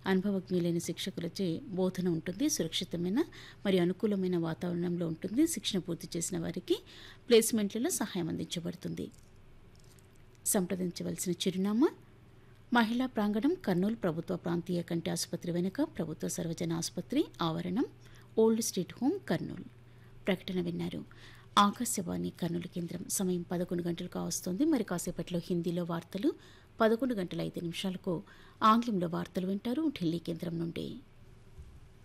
అనుభవజ్ఞులైన శిక్షకులచే బోధన ఉంటుంది సురక్షితమైన మరియు అనుకూలమైన వాతావరణంలో ఉంటుంది శిక్షణ పూర్తి చేసిన వారికి ప్లేస్మెంట్లలో సహాయం అందించబడుతుంది సంప్రదించవలసిన చిరునామా మహిళా ప్రాంగణం కర్నూలు ప్రభుత్వ ప్రాంతీయ కంటి ఆసుపత్రి వెనుక ప్రభుత్వ సర్వజన ఆసుపత్రి ఆవరణం ఓల్డ్ స్ట్రీట్ హోమ్ కర్నూలు ప్రకటన విన్నారు ఆకాశవాణి కర్నూలు కేంద్రం సమయం పదకొండు గంటలకు వస్తుంది మరి కాసేపట్లో హిందీలో వార్తలు పదకొండు గంటల ఐదు నిమిషాలకు ఆంగ్లంలో వార్తలు వింటారు ఢిల్లీ కేంద్రం నుండి